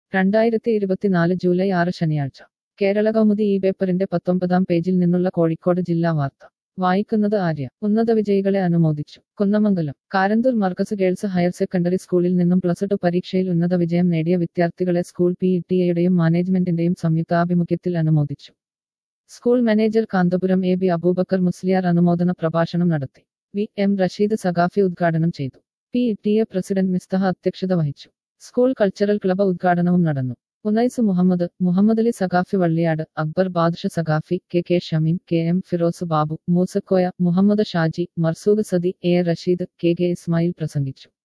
രണ്ടായിരത്തി ഇരുപത്തിനാല് ജൂലൈ ആറ് ശനിയാഴ്ച കേരള കൗമുദി ഈ പേപ്പറിന്റെ പത്തൊമ്പതാം പേജിൽ നിന്നുള്ള കോഴിക്കോട് ജില്ലാ വാർത്ത വായിക്കുന്നത് ആര്യ ഉന്നത വിജയികളെ അനുമോദിച്ചു Kunnamangalam Karanthur Markaz girls higher secondary സ്കൂളിൽ നിന്നും പ്ലസ് ടു പരീക്ഷയിൽ ഉന്നത വിജയം നേടിയ വിദ്യാർത്ഥികളെ സ്കൂൾ പി ടി എയുടെയും മാനേജ്മെന്റിന്റെയും സംയുക്താഭിമുഖ്യത്തിൽ അനുമോദിച്ചു school manager Kanthapuram A B Aboobacker Musliyar അനുമോദന പ്രഭാഷണം നടത്തി വി എം റഷീദ് സഖാഫി ഉദ്ഘാടനം ചെയ്തു P T A president Misthaha അധ്യക്ഷത വഹിച്ചു സ്കൂൾ കൾച്ചറൽ ക്ലബ് ഉദ്ഘാടനവും നടന്നു Unais Muhammad Muhammad Ali Saqafi Valliyad Akbar Badsha Saqafi K K Shameem K M Firoz Babu Moosakoya Muhammad Shaji Marzooq Sadi A Rasheed K K Ismail പ്രസംഗിച്ചു